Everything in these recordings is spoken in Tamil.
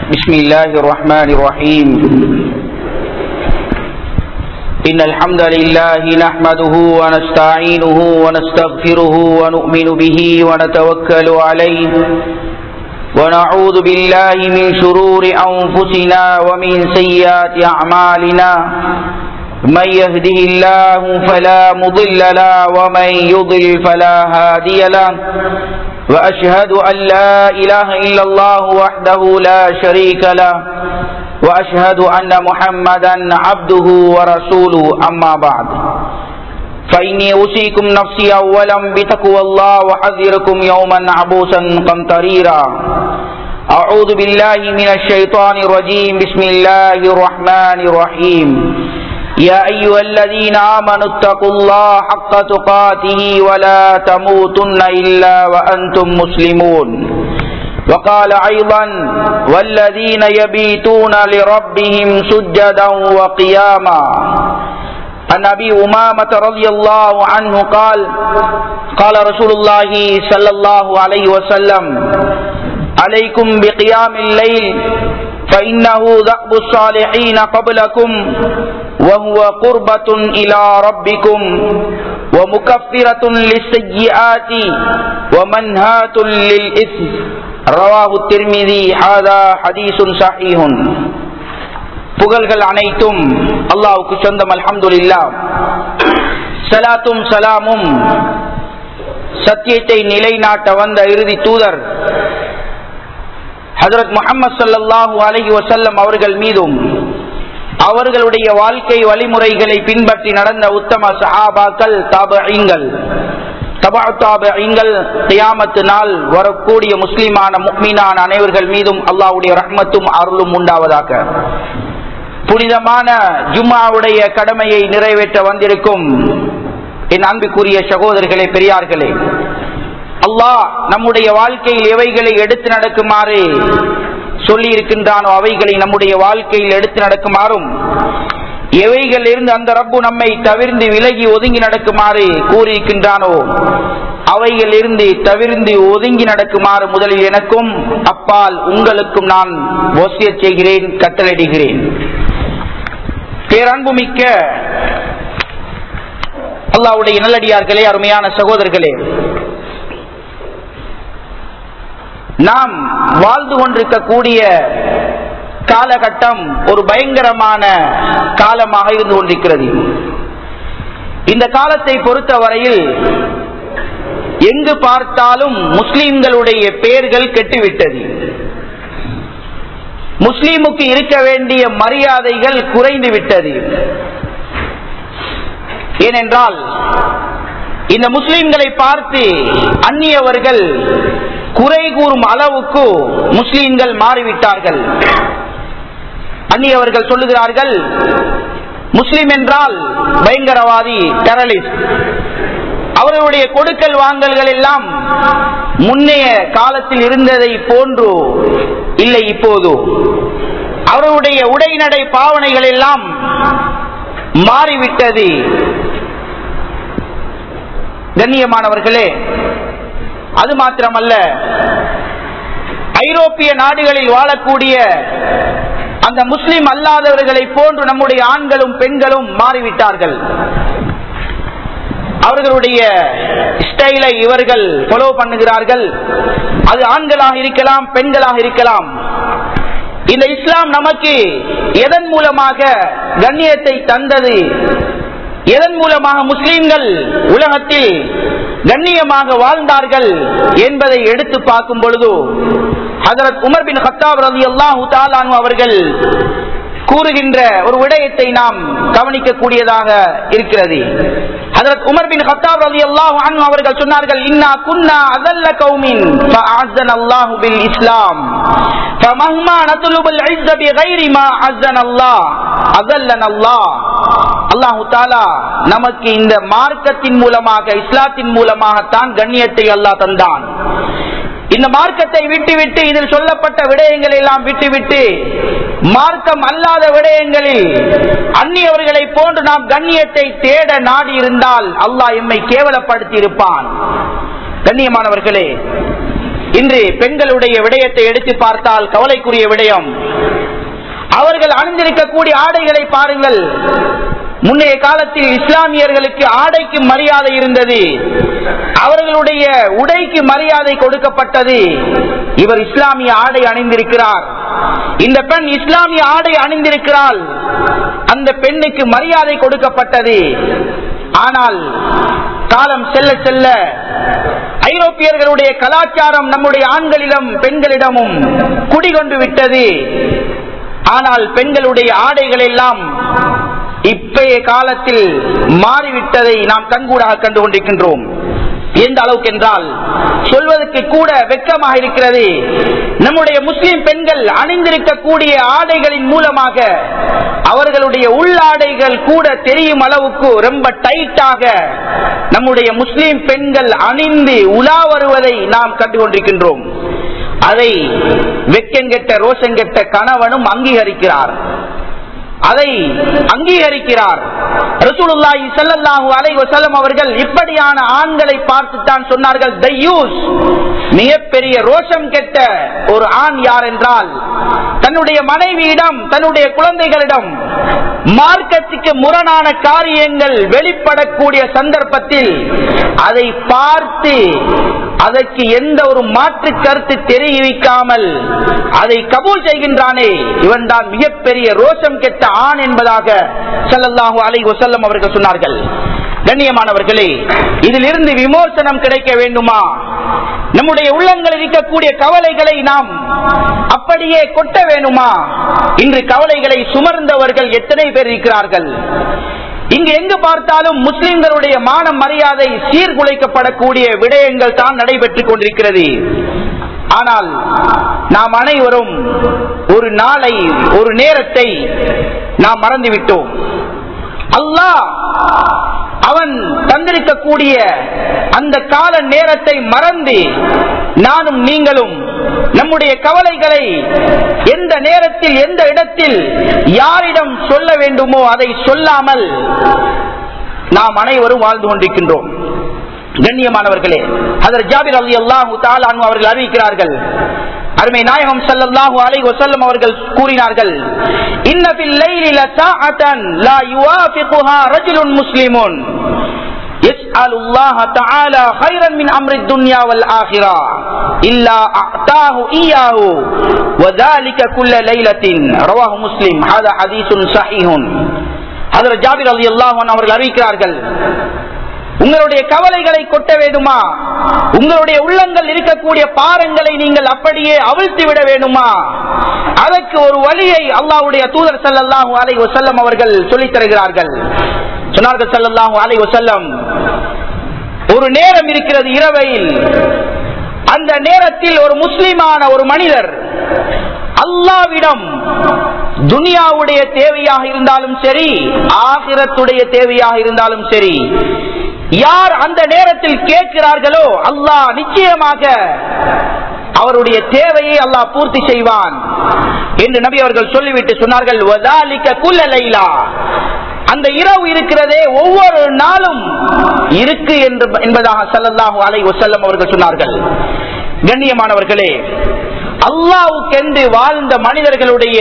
بسم الله الرحمن الرحيم إن الحمد لله نحمده ونستعينه ونستغفره ونؤمن به ونتوكل عليه ونعوذ بالله من شرور أنفسنا ومن سيئات أعمالنا من يهده الله فلا مضل له ومن يضل فلا هادي له وأشهد أن لا إله إلا الله وحده لا شريك له وأشهد أن محمدا عبده ورسوله أما بعد فإني أوصيكم نفسي أولا بتقوى الله وحذركم يوما عبوسا قمطريرا أعوذ بالله من الشيطان الرجيم بسم الله الرحمن الرحيم يا أيها الذين آمنوا اتقوا الله حق تقاته ولا تموتن إلا وأنتم مسلمون وقال أيضا والذين يبيتون لربهم سجدا وقياما عن أبي أمامة رضي الله عنه قال قال رسول الله صلى الله عليه وسلم عليكم بقيام الليل فإنه دأب الصالحين قبلكم وهو قربة إلى ربكم ومكفرة للسيئات ومنهاة للإثم رواه الترمذي هذا حديث صحيح புகழ்கள் அனைத்தும் அல்லாவுக்கு சொந்தம் அல்ஹம்துலில்லா சலாத்தும் சலாமும் சத்தியத்தை நிலைநாட்ட வந்த இறுதி தூதர் ஹசரத் முகமது சல்லாஹூ அலஹி வசல்லம் அவர்கள் மீதும் அவர்களுடைய வாழ்க்கை வழிமுறைகளை பின்பற்றி நடந்த உத்தம சஹாபாக்கள் தாபங்கள் தபா தாபங்கள் தியாமத்து நாள் வரக்கூடிய முஸ்லிமான முக்மீனான அனைவர்கள் மீதும் அல்லாவுடைய ரஹ்மத்தும் அருளும் உண்டாவதாக புனிதமான ஜும்மாவுடைய கடமையை நிறைவேற்ற வந்திருக்கும் என் அன்புக்குரிய சகோதரர்களே பெரியார்களே அல்லாஹ் நம்முடைய வாழ்க்கையில் எவைகளை எடுத்து நடக்குமாறு சொல்லி இருக்கின்றானோ அவைகளை நம்முடைய வாழ்க்கையில் எடுத்து நடக்குமாறும் எவைகள் இருந்து அந்த ரப்பு நம்மை தவிர்ந்து விலகி ஒதுங்கி நடக்குமாறு கூறியிருக்கின்றானோ அவைகள் இருந்து தவிர்ந்து ஒதுங்கி நடக்குமாறு முதலில் எனக்கும் அப்பால் உங்களுக்கும் நான் ஓசிய செய்கிறேன் கட்டளையிடுகிறேன் பேரன்புமிக்க அல்லாவுடைய நல்லடியார்களே அருமையான சகோதரர்களே நாம் வாழ்ந்து கொண்டிருக்கக்கூடிய காலகட்டம் ஒரு பயங்கரமான காலமாக இருந்து கொண்டிருக்கிறது இந்த காலத்தை பொறுத்தவரையில் எங்கு பார்த்தாலும் முஸ்லிம்களுடைய பெயர்கள் கெட்டுவிட்டது முஸ்லீமுக்கு இருக்க வேண்டிய மரியாதைகள் குறைந்து விட்டது ஏனென்றால் இந்த முஸ்லிம்களை பார்த்து அந்நியவர்கள் குறை கூறும் அளவுக்கு முஸ்லீம்கள் மாறிவிட்டார்கள் அந்நியவர்கள் சொல்லுகிறார்கள் முஸ்லிம் என்றால் பயங்கரவாதி டெரலிஸ்ட் அவர்களுடைய கொடுக்கல் வாங்கல்கள் எல்லாம் முன்னைய காலத்தில் இருந்ததை போன்று இல்லை இப்போது அவர்களுடைய உடைநடை பாவனைகள் எல்லாம் மாறிவிட்டது கண்ணியமானவர்களே அது மாத்திரமல்ல ஐரோப்பிய நாடுகளில் வாழக்கூடிய அந்த முஸ்லிம் அல்லாதவர்களை போன்று நம்முடைய ஆண்களும் பெண்களும் மாறிவிட்டார்கள் அவர்களுடைய ஸ்டைலை இவர்கள் ஃபாலோ பண்ணுகிறார்கள் அது ஆண்களாக இருக்கலாம் பெண்களாக இருக்கலாம் இந்த இஸ்லாம் நமக்கு எதன் மூலமாக கண்ணியத்தை தந்தது எதன் மூலமாக முஸ்லிம்கள் உலகத்தில் கண்ணியமாக வாழ்ந்தார்கள் என்பதை எடுத்து பார்க்கும் பொழுது ஹசரத் உமர் பின் ஹத்தாப் ரவி அல்லாஹு அவர்கள் கூறுகின்ற ஒரு விடயத்தை நாம் கவனிக்கக்கூடியதாக இருக்கிறது ஹதரத் உமர் பின் ஹத்தாப் ரலி அல்லாஹு அன்ஹு அவர்கள் சொன்னார்கள் இன்னா குன்னா அதல்ல கௌமின் ஃபஅஸன அல்லாஹு பில் இஸ்லாம் ஃபமஹ்மா நத்லுபுல் இஸ்ஸ பிகைரி மா அஸன அல்லாஹ் அதல்லன அல்லாஹ் அல்லாஹு தாலா நமக்கு இந்த மார்க்கத்தின் மூலமாக இஸ்லாத்தின் மூலமாகத்தான் கண்ணியத்தை அல்லாஹ் தந்தான் இந்த மார்க்கத்தை விட்டுவிட்டு இதில் சொல்லப்பட்ட விடயங்களை எல்லாம் விட்டுவிட்டு மார்க்கம் அல்லாத விடயங்களில் அந்நியவர்களை போன்று நாம் கண்ணியத்தை தேட நாடி இருந்தால் அல்லாஹ் எம்மை கேவலப்படுத்தி இருப்பான் கண்ணியமானவர்களே இன்று பெண்களுடைய விடயத்தை எடுத்து பார்த்தால் கவலைக்குரிய விடயம் அவர்கள் அணிந்திருக்கக்கூடிய ஆடைகளை பாருங்கள் முன்னைய காலத்தில் இஸ்லாமியர்களுக்கு ஆடைக்கு மரியாதை இருந்தது அவர்களுடைய உடைக்கு மரியாதை கொடுக்கப்பட்டது இவர் இஸ்லாமிய ஆடை அணிந்திருக்கிறார் இந்த பெண் இஸ்லாமிய ஆடை அணிந்திருக்கிறாள் அந்த பெண்ணுக்கு மரியாதை கொடுக்கப்பட்டது ஆனால் காலம் செல்ல செல்ல ஐரோப்பியர்களுடைய கலாச்சாரம் நம்முடைய ஆண்களிடம் பெண்களிடமும் குடிகொண்டு விட்டது ஆனால் பெண்களுடைய ஆடைகள் எல்லாம் இப்பய காலத்தில் மாறிவிட்டதை நாம் கண்கூடாக கண்டு கொண்டிருக்கின்றோம் எந்த அளவுக்கு என்றால் சொல்வதற்கு கூட வெட்கமாக இருக்கிறது நம்முடைய முஸ்லிம் பெண்கள் அணிந்திருக்கக்கூடிய ஆடைகளின் மூலமாக அவர்களுடைய உள்ளாடைகள் கூட தெரியும் அளவுக்கு ரொம்ப டைட்டாக நம்முடைய முஸ்லிம் பெண்கள் அணிந்து உலா வருவதை நாம் கண்டு கொண்டிருக்கின்றோம் அதை வெக்கங்கெட்ட ரோஷங்கெட்ட கணவனும் அங்கீகரிக்கிறார் அதை அங்கீகரிக்கிறார் ரசூலுல்லாஹி ஸல்லல்லாஹு அலைஹி வஸல்லம் அவர்கள் இப்படியான ஆண்களை பார்த்து தான் சொன்னார்கள் தையூஸ் மிகப்பெரிய ரோஷம் கெட்ட ஒரு ஆண் யார் என்றால் தன்னுடைய மனைவியிடம் தன்னுடைய குழந்தைகளிடம் மார்க்கத்துக்கு முரணான காரியங்கள் வெளிப்படக்கூடிய சந்தர்ப்பத்தில் அதை பார்த்து அதற்கு எந்த ஒரு மாற்று கருத்து தெரிவிக்காமல் அதை கபூல் செய்கின்றானே இவன் தான் மிகப்பெரிய ரோஷம் கெட்ட ஆண் என்பதாக ஸல்லல்லாஹு அலைஹி வஸல்லம் அவர்கள் சொன்னார்கள் கண்ணியமானவர்களே இதிலிருந்து விமோசனம் கிடைக்க வேண்டுமா நம்முடைய உள்ளங்கள் இருக்கக்கூடிய கவலைகளை நாம் அப்படியே கொட்ட வேண்டுமா இன்று கவலைகளை சுமர்ந்தவர்கள் எத்தனை பேர் இருக்கிறார்கள் இங்கு எங்கு பார்த்தாலும் முஸ்லிம்களுடைய மான மரியாதை சீர்குலைக்கப்படக்கூடிய விடயங்கள் தான் நடைபெற்றுக் கொண்டிருக்கிறது ஆனால் நாம் அனைவரும் ஒரு நாளை ஒரு நேரத்தை நாம் மறந்துவிட்டோம் அல்லாஹ் அவன் தந்திருக்கக்கூடிய அந்த கால நேரத்தை மறந்து நானும் நீங்களும் நம்முடைய கவலைகளை எந்த நேரத்தில் எந்த இடத்தில் யாரிடம் சொல்ல வேண்டுமோ அதை சொல்லாமல் நாம் அனைவரும் வாழ்ந்து கொண்டிருக்கின்றோம் கண்ணியமானவர்களே அதர் ஜாபிர் அலி அல்லாஹு தாலானு அவர்கள் அறிவிக்கிறார்கள் அருமை நாயகம் ஸல்லல்லாஹு அலைஹி வஸல்லம் அவர்கள் கூறினார்கள் இன்ன ஃபில் லைலி லசாஅத்தன் லா யுவாஃபிகுஹா ரஜுலுன் முஸ்லிமுன் يسأل الله تعالى خيرا من أمر الدنيا والآخرة إلا أعطاه إياه وذلك كل ليلة رواه مسلم هذا حديث صحيح هذا جابر رضي الله عنه அவர்கள் அறிவிக்கிறார்கள் உங்களுடைய கவலைகளை கொட்ட வேண்டுமா உங்களுடைய உள்ளங்கள் இருக்கக்கூடிய பாரங்களை நீங்கள் அப்படியே அவிழ்த்து விட வேண்டுமா அதற்கு ஒரு வழியை அல்லாஹ்வுடைய தூதர் ஸல்லல்லாஹு அலைஹி வஸல்லம் அவர்கள் சொல்லித் தருகிறார்கள் சொன்னார்கள் ஸல்லல்லாஹு அலைஹி வஸல்லம் ஒரு நேரம் இருக்கிறது இரவையில் அந்த நேரத்தில் ஒரு முஸ்லிமான ஒரு மனிதர் அல்லாவிடம் துனியாவுடைய தேவையாக இருந்தாலும் சரி ஆகிரத்துடைய தேவையாக இருந்தாலும் சரி யார் அந்த நேரத்தில் கேட்கிறார்களோ அல்லாஹ் நிச்சயமாக அவருடைய தேவையை அல்லாஹ் பூர்த்தி செய்வான் என்று நபி அவர்கள் சொல்லிவிட்டு சொன்னார்கள் "வதாலிக குல்ல லைலா." அந்த இரவு இருக்கிறதே ஒவ்வொரு நாளும் இருக்கு என்று என்பதாக ஸல்லல்லாஹு அலைஹி வஸல்லம் அவர்கள் சொன்னார்கள் கண்ணியமானவர்களே அல்லாஹ்வுக்கென்று வாழ்ந்த மனிதர்களுடைய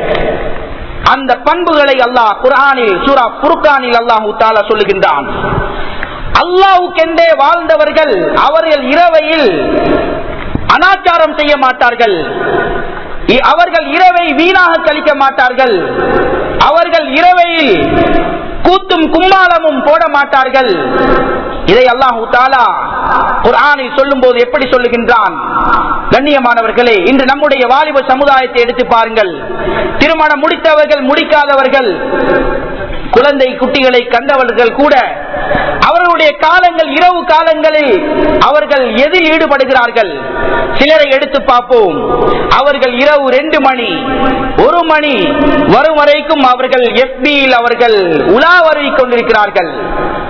அந்த பண்புகளை அல்லாஹ் குர்ஆனில் சூரா புர்கானில் அல்லாஹு தாலா சொல்லுகின்றான் அல்லாவுக்கென்றே வாழ்ந்தவர்கள் அவர்கள் இரவையில் அனாச்சாரம் செய்ய மாட்டார்கள் இ- அவர்கள் இரவை வீணாக கழிக்க மாட்டார்கள் அவர்கள் இரவையில் கூத்தும் கும்மாளமும் போட மாட்டார்கள் இதை அல்லாஹு தாலா குர்ஆனில் சொல்லும் போது எப்படி சொல்லுகின்றான் கண்ணியமானவர்களே இன்று நம்முடைய வாலிப சமுதாயத்தை எடுத்து பாருங்கள் திருமணம் முடித்தவர்கள் முடிக்காதவர்கள் குழந்தை குட்டிகளை கண்டவர்கள் கூட அவர்களுடைய காலங்கள் இரவு காலங்களில் அவர்கள் எதில் ஈடுபடுகிறார்கள் சிலரை எடுத்து பார்ப்போம் அவர்கள் இரவு ரெண்டு மணி ஒரு மணி வரும் வரைக்கும் அவர்கள் எஃபியில் அவர்கள் உலாவரை கொண்டிருக்கிறார்கள்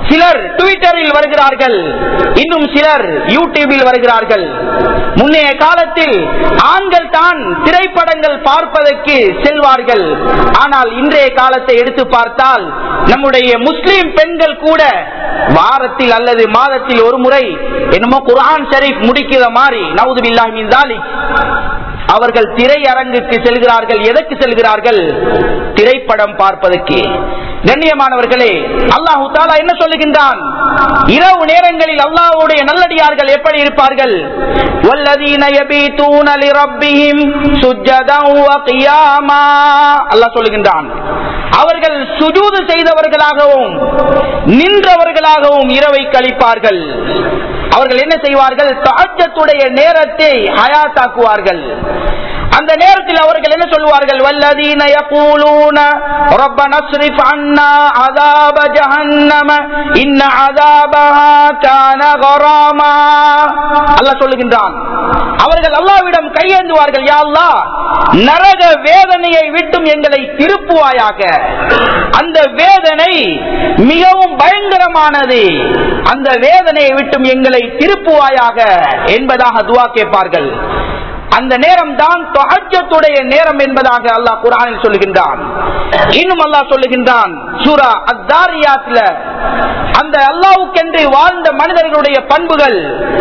சிலர் ட்விட்டரில் வருகிறார்கள் இன்னும் சிலர் யூடியூபில் வருகிறார்கள் முன்னைய காலத்தில் ஆண்கள் தான் திரைப்படங்கள் பார்ப்பதற்கு செல்வார்கள் ஆனால் இன்றைய காலத்தை எடுத்து பார்த்தால் நம்முடைய முஸ்லிம் பெண்கள் கூட வாரத்தில் அல்லது மாதத்தில் ஒரு முறை என்னமோ குர்ஆன் ஷரீப் முடிக்கிற மாதிரி நவுது பில்லாஹி மின் தாலிக் அவர்கள் திரையரங்குக்கு செல்கிறார்கள் எதற்கு செல்கிறார்கள் திரைப்படம் பார்ப்பதற்கு கண்ணியமானவர்களே அல்லாஹு தாலா என்ன சொல்லுகின்றான் இரவு நேரங்களில் அல்லாஹ்வுடைய நல்லடியார்கள் எப்படி இருப்பார்கள் வல்லதீன யபீதூன லிரப்பிஹிம் சுஜ்ஜதன் வ கியாமா அல்லாஹ் சொல்லுகின்றான் அவர்கள் சுஜூது செய்தவர்களாகவும் நின்றவர்களாகவும் இரவை கழிப்பார்கள் அவர்கள் என்ன செய்வார்கள் தாஜத்துடைய நேரத்தை ஹயாத்தாக்குவார்கள் அந்த நேரத்தில் அவர்கள் என்ன சொல்வார்கள் வல்லதீன யகூலூன ரப்பன ஸ்ரிஃப் அன்னா அஸாப ஜஹன்னம இன்ன அஸாபஹா கான கராமா அல்லாஹ் சொல்லுகின்றான் அவர்கள் அல்லாஹ்விடம் கையேந்துவார்கள் யா அல்லாஹ் நரக வேதனையை விட்டும் எங்களை திருப்புவாயாக அந்த வேதனை மிகவும் பயங்கரமானது அந்த வேதனையை விட்டும் எங்களை திருப்புவாயாக என்பதாக துவா கேட்பார்கள் அந்த நேரம் தான் தொஹஜத்துடைய நேரம் என்பதாக அல்லாஹ் குரானில் சொல்லுகின்றான் இன்னும் அல்லாஹ் சொல்லுகின்றான் சூரா அத்தாரியாத்ல அந்த அல்லாவுக்கென்று வாழ்ந்த மனிதர்களுடைய பண்புகள்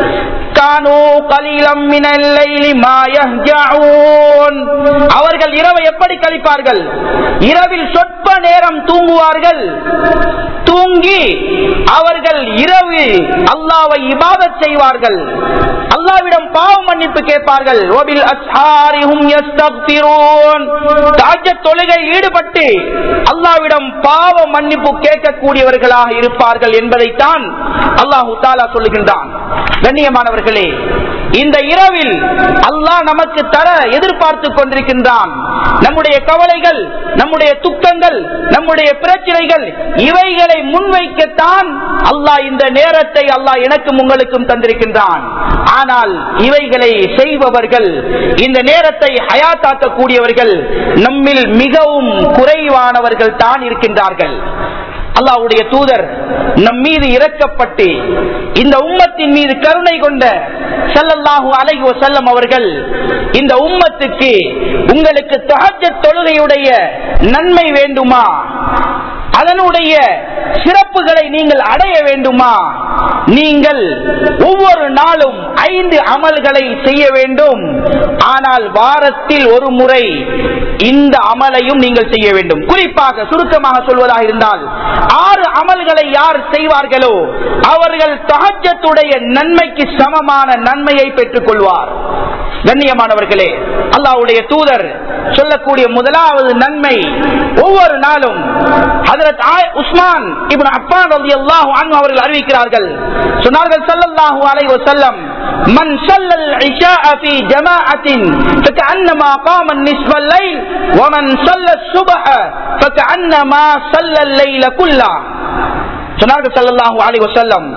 கானோ கலீலம் மினல் லைலி மா யஹ்ஜஊன் அவர்கள் இரவை எப்படி கழிப்பார்கள் இரவில் சொற்ப நேரம் தூங்குவார்கள் தூங்கி அவர்கள் இரவில் அல்லாவை இபாதத் செய்வார்கள் அல்லாவிடம் பாவ மன்னிப்பு கேட்பார்கள் வபில் அஸ்ஹாரி ஹும் யஸ்தக்பிரூன் தஹஜ்ஜத் தொழுகை ஈடுபட்டு அல்லாவிடம் பாவ மன்னிப்பு கேட்கக்கூடியவர்களாக இருப்பார்கள் என்பதைத்தான் அல்லாஹு தாலா சொல்லுகின்றான் கண்ணியமானவர்களே இந்த இரவில் அல்லாஹ் நமக்கு தர எதிர்பார்த்து கொண்டிருக்கின்றான் நம்முடைய கவலைகள் நம்முடைய துக்கங்கள் நம்முடைய பிரச்சனைகள் இவைகளை முன்வைக்கத்தான் அல்லாஹ் இந்த நேரத்தை அல்லாஹ் எனக்கும் உங்களுக்கும் தந்திருக்கின்றான் ஆனால் இவைகளை செய்பவர்கள் இந்த நேரத்தை ஹயாத்தாக்கக்கூடியவர்கள் நம்மில் மிகவும் குறைவானவர்கள் தான் இருக்கின்றார்கள் அல்லாவுடைய தூதர் நம் மீது இறக்கப்பட்டு இந்த உம்மத்தின் மீது கருணை கொண்ட செல்லல்லாஹு அலைஹி செல்லம் அவர்கள் இந்த உம்மத்துக்கு உங்களுக்கு தஹஜ தொழுகையுடைய நன்மை வேண்டுமா அதனுடைய சிறப்புகளை நீங்கள் அடைய வேண்டுமா நீங்கள் ஒவ்வொரு நாளும் ஐந்து அமல்களை செய்ய வேண்டும் ஆனால் வாரத்தில் ஒரு முறை இந்த அமலையும் நீங்கள் செய்ய வேண்டும் குறிப்பாக சுருக்கமாக சொல்வதாக இருந்தால் ஆறு அமல்களை யார் செய்வார்களோ அவர்கள் தகஜத்துடைய நன்மைக்கு சமமான நன்மையை பெற்றுக் கொள்வார் கண்ணியமானவர்களே அல்லாவுடைய தூதர் சொல்லக்கூடிய முதலாவது நன்மை ஒவ்வொரு நாளும் ஹதரத் உஸ்மான் இப்னு அப்பான் ரலியல்லாஹு அன்ஹு அவர்கள் அறிவிக்கிறார்கள் சொன்னார்கள் ஸல்லல்லாஹு அலைஹி வஸல்லம் من صلى العشاء في جماعة فكأنما قام النصف الليل ومن صلى الصبح فكأنما صلى الليل كله சொன்னார்கள் ஸல்லல்லாஹு அலைஹி வஸல்லம்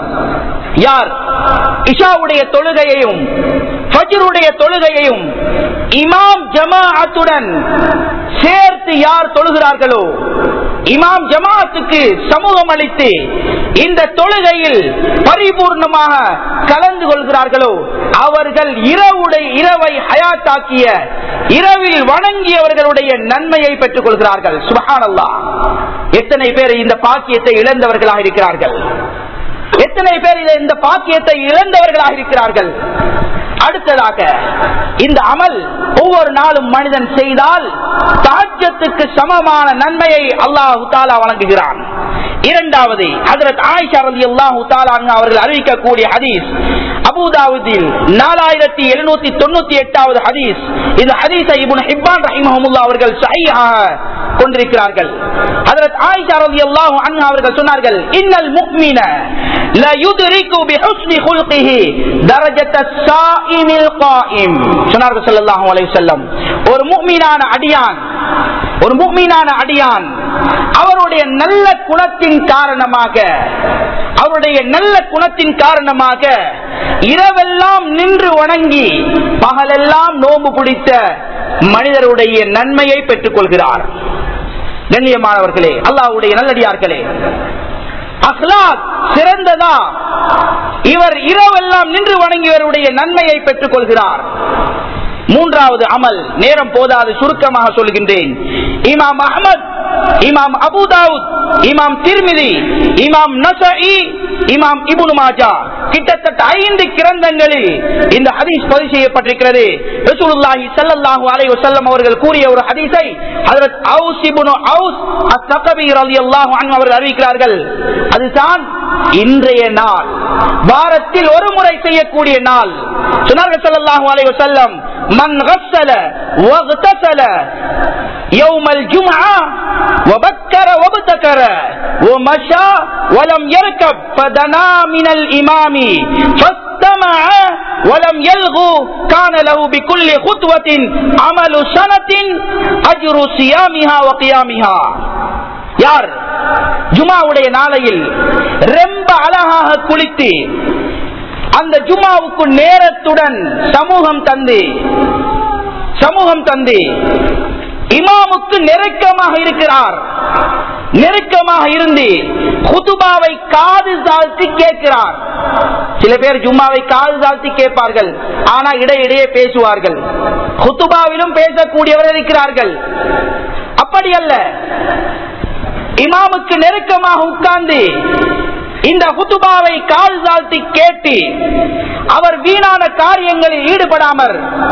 யார் இஷாவுடைய தொழுகையையும் ஃபஜ்ருடைய தொழுகையையும் இமாம் ஜமாஅத்துடன் சேர்த்து யார் தொழுகிறார்களோ இமாம் ஜமாஅத்துக்கு சமூகம் அளித்து இந்த தொழுகையில் பரிபூர்ணமாக கலந்து கொள்கிறார்களோ அவர்கள் இரவுடைய இரவை ஹயாத்தாக்கிய இரவில் வணங்கியவர்களுடைய நன்மையை பெற்றுக் கொள்கிறார்கள் சுபஹானல்லா எத்தனை பேர் இந்த பாக்கியத்தை இழந்தவர்களாக இருக்கிறார்கள் எத்தனை பேர் இதை- இந்த பாக்கியத்தை இழந்தவர்களாக இருக்கிறார்கள் அடுத்ததாக இந்த அமல் ஒவ்வொரு நாளும் மனிதன் செய்தால் தாஜ்யத்துக்கு சமமான நன்மையை அல்லாஹு தாலா வழங்குகிறான் இரண்டாவது ஹதரத் ஆயிஷா ரலியல்லாஹு தஆலா அன்ஹா அவர்கள் அறிவிக்கக்கூடிய ஹதீஸ் அபூதாவுதில் நாலாயிரத்தி எழுநூத்தி தொண்ணூத்தி எட்டாவது ஹதீஸ் இந்த ஹதீஸை இப்னு ஹிப்பான் ரஹிமஹமுல்லா அவர்கள் சஹீஹாக கொண்டிருக்கிறார்கள் ஹதரத் ஆயிஷா ரலியல்லாஹு அன்ஹா அவர்கள் சொன்னார்கள் இன்னல் முஃமின لا يدرك بحسن خلقه درجة الصائم القائم சொன்னார்கள் ஸல்லல்லாஹு அலைஹி வஸல்லம் ஒரு முஃமினான அடியான் ஒரு முஃமினான அடியான் அவருடைய நல்ல குணத்தின் காரணமாக அவருடைய நல்ல குணத்தின் காரணமாக இரவெல்லாம் நின்று வணங்கி பகலெல்லாம் நோம்பு பிடித்த மனிதருடைய நன்மையை பெற்றுக் கொள்கிறார் கண்ணியமானவர்களே அல்லாஹ்வுடைய நல்லடியார்களே அஹ்லாக் சிறந்ததா இவர் இரவெல்லாம் நின்று வணங்கியவருடைய நன்மையை பெற்றுக் கொள்கிறார் மூன்றாவது அமல் நேரம் போதாது சுருக்கமாக சொல்கின்றேன் இமாம் அஹமத் இமாம் அபுதாவுத் இமாம் திருமிதி இமாம் நசஇ இமாம் இபுனு மாஜா கிட்டத்தட்ட ஐந்து கிரந்தங்களில் இந்த ஹதீஸ் பதிவு செய்யப்பட்டிருக்கிறது ரசூலுல்லாஹி ஸல்லல்லாஹு அலைஹி வஸல்லம் அவர்கள் கூறிய ஒரு ஹதீஸை ஹஜரத் அவுஸ் இப்னு அவுஸ் அஸ்-ஸகபி ரலியல்லாஹு அன்ஹு அவர்கள் அறிவிக்கிறார்கள் அதுதான் இன்றைய நாள் வாரத்தில் ஒரு முறை செய்யக்கூடிய நாள் சொன்னார்கள் ஸல்லல்லாஹு அலைஹி வஸல்லம் மன் غسل واغتسل يوم الجمعة وبكر وابتكر ومشى ولم يركب فدنا من الإمام فاستمع ولم يلغو كان له بكل خطوة عمل سنة أجر صيامها وقيامها யார் ஜுமாவுடைய நாளையில் ரொம்ப அழகாக குளித்து அந்த ஜுமாவுக்கு நேரத்துடன் சமூகம் தந்து சமூகம் தந்து இமாமுக்கு நெருக்கமாக இருக்கிறார் நெருக்கமாக இருந்து குதுபாவை காது தாழ்த்தி கேட்கிறார் சில பேர் ஜும்மாவை காது தாழ்த்தி கேட்பார்கள் ஆனா இடையிடையே பேசுவார்கள் குத்துபாவிலும் பேசக்கூடியவர் இருக்கிறார்கள் அப்படி அல்ல இமாமுக்கு நெருக்கமாக உட்கார்ந்து இந்த குத்துபாவை கால் தாழ்த்தி கேட்டு அவர் வீணான காரியங்களில் ஈடுபடாமல்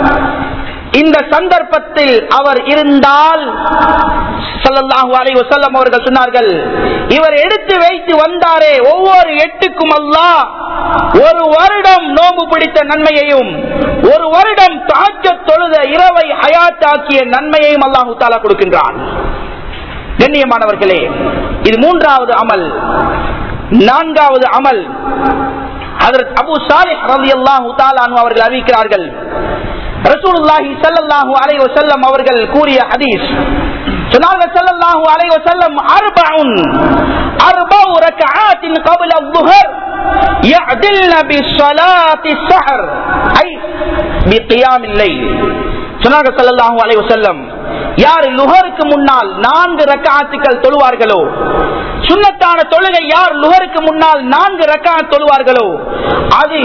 இந்த சந்தர்ப்பத்தில் அவர் இருந்தால் ஸல்லல்லாஹு அலைஹி வஸல்லம் அவர்கள் சொன்னார்கள் இவர் எடுத்து வைத்து வந்தாரே ஒவ்வொரு எட்டுக்கும் அல்லாஹ் ஒரு வருடம் நோம்பு பிடித்த நன்மையையும் ஒரு வருடம் தாஜ தொழுத இரவை ஹயாத்தாக்கிய நன்மையையும் அல்லாஹு தாலா கொடுக்கின்றான் கண்ணியமானவர்களே இது மூன்றாவது அமல் நான்காவது அமல் ஹதரத் அபு சாலிஹ் ரலியல்லாஹு தஆலா அன்ஹு அவர்கள் அறிவிக்கிறார்கள் ரசூலுல்லாஹி ஸல்லல்லாஹு அலைஹி வஸல்லம் அவர்கள் கூறிய ஹதீஸ் சொன்னார்கள் ஸல்லல்லாஹு அலைஹி வஸல்லம் அர்பஉன் அர்பஉ ரக்ஆத்தின் قبل الظهر يعدلن بصلاة السحر أي بقيام الليل சொன்னார்கள் ஸல்லல்லாஹு அலைஹி வஸல்லம் யார் லுஹருக்கு முன்னால் நான்கு ரக்காத்துக்கள் தொழுவார்களோ சுண்ணத்தான தொழுகை யார் லுஹருக்கு முன்னால் நான்கு ரக்காத் தொழுவார்களோ அது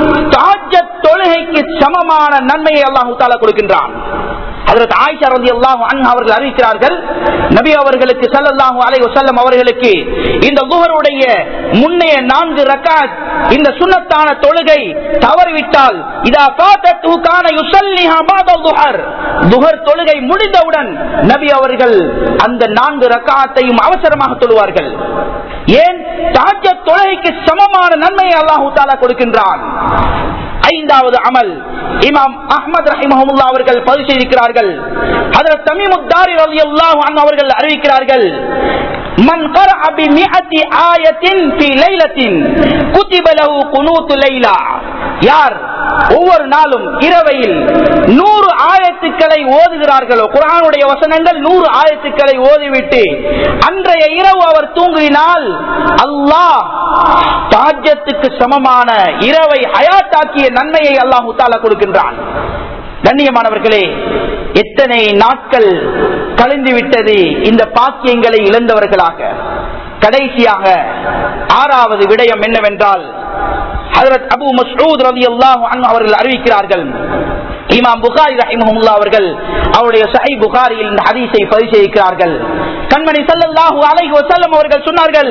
தாஜத் தொழுகைக்கு சமமான நன்மையை அல்லாஹு தாலா கொடுக்கின்றான் அதற்கு ஆயிஷா ரதி அல்லாஹு அன்ஹா அவர்கள் அறிவிக்கிறார்கள் நபி அவர்களுக்கு ஸல்லல்லாஹு அலைஹி வஸல்லம் அவர்களுக்கு இந்த லுஹருடைய முன்னைய நான்கு ரக்காத் இந்த சுன்னத்தான தொழுகை தவறிவிட்டால் இதா ஃபாதத்து கான யுஸல்லிஹா பாத லுஹர் லுஹர் தொழுகை முடிந்தவுடன் நபி அவர்கள் அந்த நான்கு ரக்காத்தையும் அவசரமாக தொழுவார்கள் ஏன் தாஜ தொழுகைக்கு சமமான நன்மையை அல்லாஹு தாலா கொடுக்கின்றான் ஐந்தாவது அமல் இமாம் அஹ்மத் ரஹிமஹமுல்லா அவர்கள் பதிவு செய்திருக்கிறார்கள் ஹதரத் தமீமுத்தாரி ரலியல்லாஹு அன்ஹு அவர்கள் அறிவிக்கிறார்கள் மன் قرأ بمئة آية في ليلة كتب له قنوت ليلة யார் ஒவ்வொரு நாளும் இரவையில் நூறு ஆயத்துக்களை ஓதுகிறார்களோ குரானுடைய வசனங்கள் நூறு ஆயத்துக்களை ஓதிவிட்டு அன்றைய இரவு அவர் தூங்கினால் அல்லாஹ் தாஜ்யத்துக்கு சமமான இரவை ஹயாத்தாக்கிய நன்மையை அல்லாஹ் தாலா கொடுக்கின்றான் கண்ணியமானவர்களே எத்தனை நாட்கள் கழிந்து விட்டது இந்த பாக்கியங்களை இழந்தவர்களாக கடைசியாக ஆறாவது விடயம் என்னவென்றால் ஹதரத் அபு மஸ்ஊத் ரலியல்லாஹு அன்ஹு அவர்கள் அறிவிக்கிறார்கள் இமாம் புகாரி ரஹிமஹுல்லா அவர்கள் அவருடைய சஹி புகாரியில் இந்த ஹதீஸை பதிவு செய்திருக்கிறார்கள் கண்மணி ஸல்லல்லாஹு அலைஹி வஸல்லம் அவர்கள் சொன்னார்கள்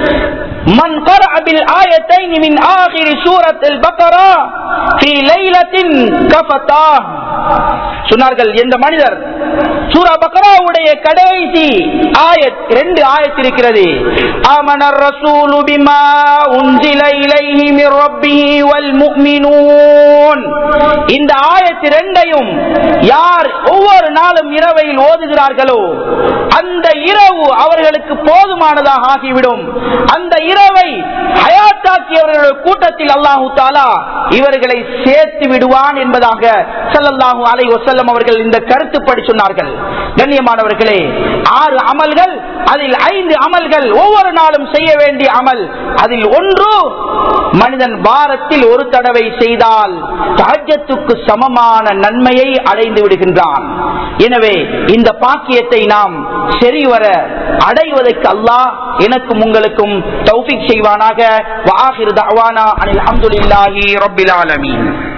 மன் قرأ بالآيتين من آخر سورة البقرة في ليلة كفتاه சொன்னார்கள் எந்த மனிதர் சூரா பக்ராவுடைய கடைசி ஆயத் ரெண்டு ஆயத் இருக்கிறது ஆமனர் ரசூலு பிமா உன்சில இலைஹி மிர் ரப்பிஹி வல் முஃமினூன் இந்த ஆயத் ரெண்டையும் யார் ஒவ்வொரு நாளும் இரவையில் ஓதுகிறார்களோ அந்த இரவு அவர்களுக்கு போதுமானதாக ஆகிவிடும் அந்த இரவை ஹயாத் இபாதத்தாக்கியவர்களுடைய கூட்டத்தில் அல்லாஹு தாலா இவர்களை சேர்த்து விடுவான் என்பதாக ஸல்லல்லாஹு அலைஹி வஸல்லம் அவர்கள் இந்த கருத்துப்படி சொன்னார்கள் கண்ணியமானவர்களே ஆறு அமல்கள் அதில் ஐந்து அமல்கள் ஒவ்வொரு நாளும் செய்ய வேண்டிய அமல் அதில் ஒன்று மனிதன் வாரத்தில் ஒரு தடவை செய்தால் தஹஜ்ஜத்துக்கு சமமான நன்மையை அடைந்து விடுகின்றான் எனவே இந்த பாக்கியத்தை நாம் சரிவர அடைவதற்கு அல்லாஹ் எனக்கும் உங்களுக்கும் தௌஃபிக் செய்வானாக வாஹிர் தஅவானா அனில் அல்ஹம்துலில்லாஹி ரப்பில் ஆலமீன்